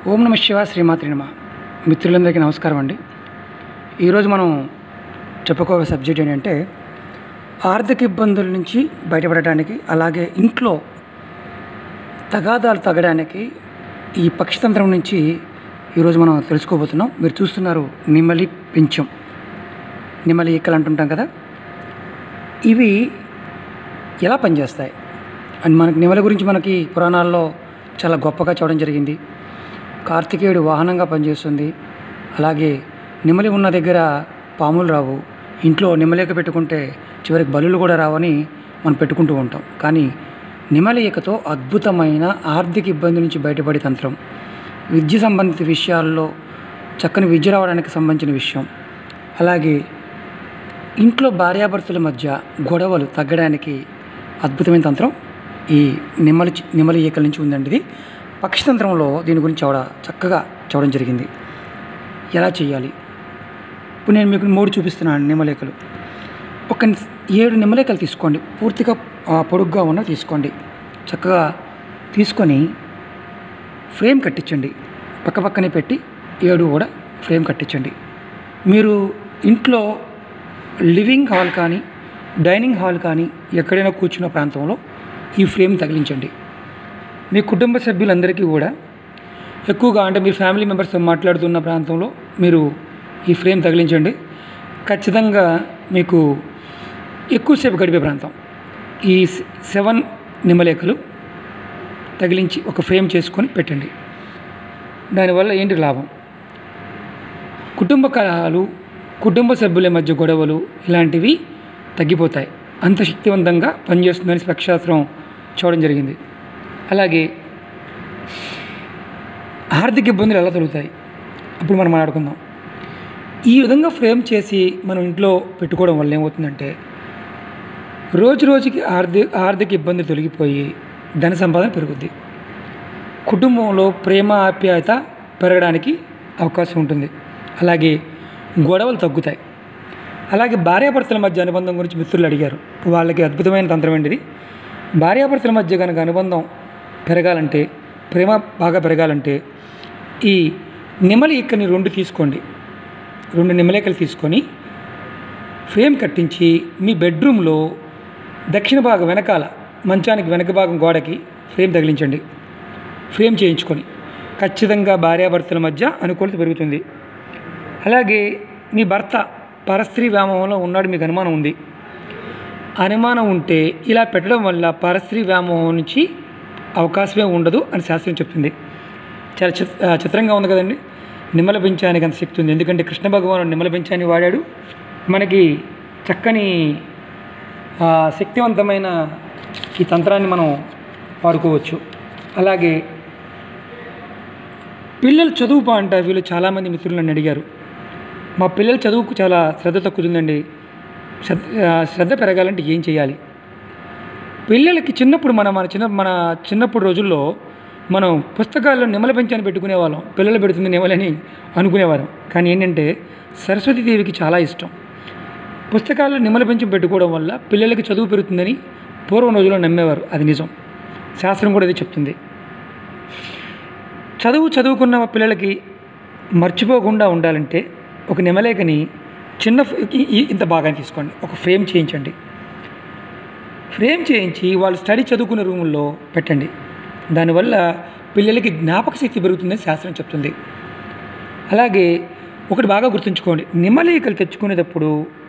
ఓం నమ శివ శ్రీమాత్రి నమ మిత్రులందరికీ నమస్కారం అండి ఈరోజు మనం చెప్పుకోవే సబ్జెక్ట్ ఏంటంటే ఆర్థిక ఇబ్బందుల నుంచి బయటపడటానికి అలాగే ఇంట్లో తగాదాలు తగ్గడానికి ఈ పక్షితంత్రం నుంచి ఈరోజు మనం తెలుసుకోబోతున్నాం మీరు చూస్తున్నారు నిమ్మలి పింఛం నిమ్మలి ఈకలు అంటుంటాం కదా ఇవి ఎలా పనిచేస్తాయి అండ్ మనకి నెమలి గురించి మనకి పురాణాల్లో చాలా గొప్పగా చూడడం జరిగింది కార్తికేయుడు వాహనంగా పనిచేస్తుంది అలాగే నెమలి ఉన్న దగ్గర పాములు రావు ఇంట్లో నెమలిక పెట్టుకుంటే చివరికి బలులు కూడా రావని మనం పెట్టుకుంటూ ఉంటాం కానీ నెమలి ఈకతో అద్భుతమైన ఆర్థిక ఇబ్బంది నుంచి బయటపడే తంత్రం విద్య సంబంధిత విషయాల్లో చక్కని విద్య రావడానికి సంబంధించిన విషయం అలాగే ఇంట్లో భార్యాభర్తల మధ్య గొడవలు తగ్గడానికి అద్భుతమైన తంత్రం ఈ నిమ్మలి చి- నిమ్మలి ఈకల నుంచి ఉందండి ఇది పక్షితంత్రంలో దీని గురించి చవడ చక్కగా చూడడం జరిగింది ఎలా చేయాలి ఇప్పుడు నేను మీకు మూడు చూపిస్తున్నాను నిమ్మలేకలు ఒక ఏడు నిమ్మలేకలు తీసుకోండి పూర్తిగా ఆ, పొడుగ్గా ఉన్న తీసుకోండి చక్కగా తీసుకొని ఫ్రేమ్ కట్టించండి పక్క పక్కనే పెట్టి ఏడు కూడా ఫ్రేమ్ కట్టించండి మీరు ఇంట్లో లివింగ్ హాల్ కానీ డైనింగ్ హాల్ కానీ ఎక్కడైనా కూర్చున్న ప్రాంతంలో ఈ ఫ్రేమ్ తగిలించండి మీ కుటుంబ సభ్యులందరికీ కూడా ఎక్కువగా అంటే మీ ఫ్యామిలీ మెంబర్స్తో మాట్లాడుతున్న ప్రాంతంలో మీరు ఈ ఫ్రేమ్ తగిలించండి ఖచ్చితంగా మీకు ఎక్కువసేపు గడిపే ప్రాంతం ఈ సె- సెవెన్ నిమ్మలేఖలు తగిలించి ఒక ఫ్రేమ్ చేసుకొని పెట్టండి దానివల్ల ఏంటి లాభం కుటుంబ కలహాలు కుటుంబ సభ్యుల మధ్య గొడవలు ఇలాంటివి తగ్గిపోతాయి అంత శక్తివంతంగా పనిచేస్తుందని స్పక్షశాస్త్రం చూడడం జరిగింది అలాగే ఆర్థిక ఇబ్బందులు ఎలా తొలుగుతాయి అప్పుడు మనం మాట్లాడుకుందాం ఈ విధంగా ఫ్రేమ్ చేసి మనం ఇంట్లో పెట్టుకోవడం వల్ల ఏమవుతుందంటే రోజు రోజుకి ఆర్థిక ఆర్థిక ఇబ్బంది తొలగిపోయి ధన సంపాదన పెరుగుద్ది కుటుంబంలో ప్రేమ ఆప్యాయత పెరగడానికి అవకాశం ఉంటుంది అలాగే గొడవలు తగ్గుతాయి అలాగే భార్యాభర్తల మధ్య అనుబంధం గురించి మిత్రులు అడిగారు వాళ్ళకి అద్భుతమైన తంత్రం ఏంటిది భార్యాభర్తల మధ్య కనుక అనుబంధం పెరగాలంటే ప్రేమ బాగా పెరగాలంటే ఈ నిమ్మలి ఇక్కని రెండు తీసుకోండి రెండు నిమ్మలేకలు తీసుకొని ఫ్రేమ్ కట్టించి మీ బెడ్రూమ్లో దక్షిణ భాగం వెనకాల మంచానికి వెనక భాగం గోడకి ఫ్రేమ్ తగిలించండి ఫ్రేమ్ చేయించుకొని ఖచ్చితంగా భార్యాభర్తల మధ్య అనుకూలత పెరుగుతుంది అలాగే మీ భర్త పరస్త్రీ వ్యామోహంలో ఉన్నాడు మీకు అనుమానం ఉంది అనుమానం ఉంటే ఇలా పెట్టడం వల్ల పరస్త్రీ వ్యామోహం నుంచి అవకాశమే ఉండదు అని శాస్త్రం చెప్తుంది చాలా చిత్ ఆ, చిత్రంగా ఉంది కదండి నిమ్మల పెంచానికి అంత శక్తి ఉంది ఎందుకంటే కృష్ణ భగవానుడు నిమ్మల పెంచాన్ని వాడాడు మనకి చక్కని ఆ, శక్తివంతమైన ఈ తంత్రాన్ని మనం వాడుకోవచ్చు అలాగే పిల్లలు చదువు పా అంట వీళ్ళు చాలామంది మిత్రులు నన్ను అడిగారు మా పిల్లల చదువుకు చాలా శ్రద్ధ తక్కుతుందండి శ్రద్ధ ఆ, శ్రద్ధ పెరగాలంటే ఏం చేయాలి పిల్లలకి చిన్నప్పుడు మన మన చిన్న మన చిన్నప్పుడు రోజుల్లో మనం పుస్తకాల్లో నెమల పెంచాన్ని పెట్టుకునేవాళ్ళం పిల్లలు పెడుతుంది నెమలని అనుకునేవాళ్ళం కానీ ఏంటంటే సరస్వతీదేవికి చాలా ఇష్టం పుస్తకాల్లో నిమ్మల పెంచం పెట్టుకోవడం వల్ల పిల్లలకి చదువు పెరుగుతుందని పూర్వం రోజుల్లో నమ్మేవారు అది నిజం శాస్త్రం కూడా అది చెప్తుంది చదువు చదువుకున్న పిల్లలకి మర్చిపోకుండా ఉండాలంటే ఒక నెమలేకని చిన్న ఫ్- ఈ- ఈ- ఇంత భాగాన్ని తీసుకోండి ఒక ఫ్రేమ్ చేయించండి ఫ్రేమ్ చేయించి వాళ్ళు స్టడీ చదువుకునే రూముల్లో పెట్టండి దానివల్ల పిల్లలకి జ్ఞాపక శక్తి పెరుగుతుందని శాస్త్రం చెప్తుంది అలాగే ఒకటి బాగా గుర్తుంచుకోండి నిమ్మలేకలు తెచ్చుకునేటప్పుడు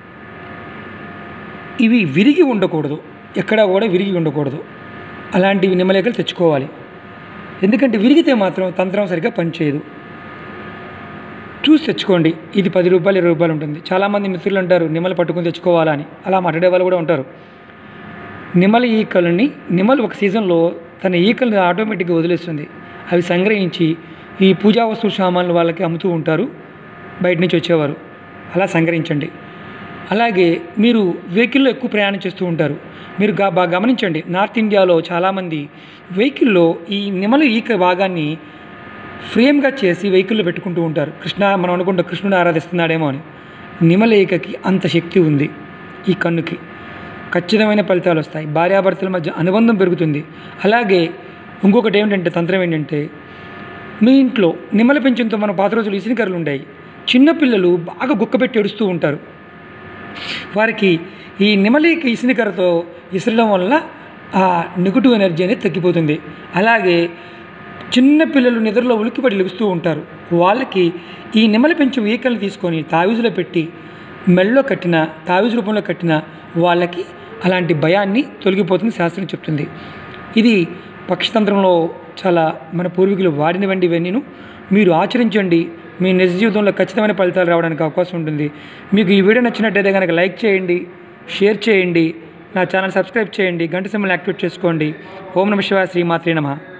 ఇవి విరిగి ఉండకూడదు ఎక్కడా కూడా విరిగి ఉండకూడదు అలాంటివి నిమ్మలేకలు తెచ్చుకోవాలి ఎందుకంటే విరిగితే మాత్రం తంత్రం సరిగ్గా పనిచేయదు చూసి తెచ్చుకోండి ఇది పది రూపాయలు ఇరవై రూపాయలు ఉంటుంది చాలామంది మిత్రులు అంటారు నిమ్మలు పట్టుకుని తెచ్చుకోవాలా అని అలా మాట్లాడే వాళ్ళు కూడా ఉంటారు నిమ్మల ఈకలని నిమ్మలు ఒక సీజన్లో తన ఈకలను ఆటోమేటిక్గా వదిలేస్తుంది అవి సంగ్రహించి ఈ పూజా వస్తువు సామాన్లు వాళ్ళకి అమ్ముతూ ఉంటారు బయట నుంచి వచ్చేవారు అలా సంగ్రహించండి అలాగే మీరు వెహికల్లో ఎక్కువ ప్రయాణం చేస్తూ ఉంటారు మీరు గా బాగా గమనించండి నార్త్ ఇండియాలో చాలామంది వెహికల్లో ఈ నిమ్మల ఈక భాగాన్ని ఫ్రేమ్గా చేసి వెహికల్లో పెట్టుకుంటూ ఉంటారు కృష్ణ మనం అనుకుంటే కృష్ణుడు ఆరాధిస్తున్నాడేమో అని నిమ్మల ఈకకి అంత శక్తి ఉంది ఈ కన్నుకి ఖచ్చితమైన ఫలితాలు వస్తాయి భార్యాభర్తల మధ్య అనుబంధం పెరుగుతుంది అలాగే ఇంకొకటి ఏమిటంటే తంత్రం ఏంటంటే మీ ఇంట్లో నిమ్మల పెంచంతో మన పాత రోజులు ఇసిరికర్రలు ఉండేవి చిన్నపిల్లలు బాగా గుక్కపెట్టి ఏడుస్తూ ఉంటారు వారికి ఈ నిమలికి ఇసినికరతో ఇసరడం వల్ల ఆ నెగిటివ్ ఎనర్జీ అనేది తగ్గిపోతుంది అలాగే చిన్న పిల్లలు నిద్రలో ఉలిక్కిపడి లెగుస్తూ ఉంటారు వాళ్ళకి ఈ నిమ్మల పెంచు ఈకలు తీసుకొని తావిజులో పెట్టి మెళ్ళలో కట్టిన తావిజు రూపంలో కట్టిన వాళ్ళకి అలాంటి భయాన్ని తొలగిపోతుంది శాస్త్రం చెప్తుంది ఇది పక్షతంత్రంలో చాలా మన పూర్వీకులు వాడినవండి ఇవన్నీను మీరు ఆచరించండి మీ నిజ జీవితంలో ఖచ్చితమైన ఫలితాలు రావడానికి అవకాశం ఉంటుంది మీకు ఈ వీడియో నచ్చినట్టయితే కనుక లైక్ చేయండి షేర్ చేయండి నా ఛానల్ సబ్స్క్రైబ్ చేయండి గంట సింబల్ యాక్టివేట్ చేసుకోండి ఓం నమ శివాయ శ్రీమాత్రే నమః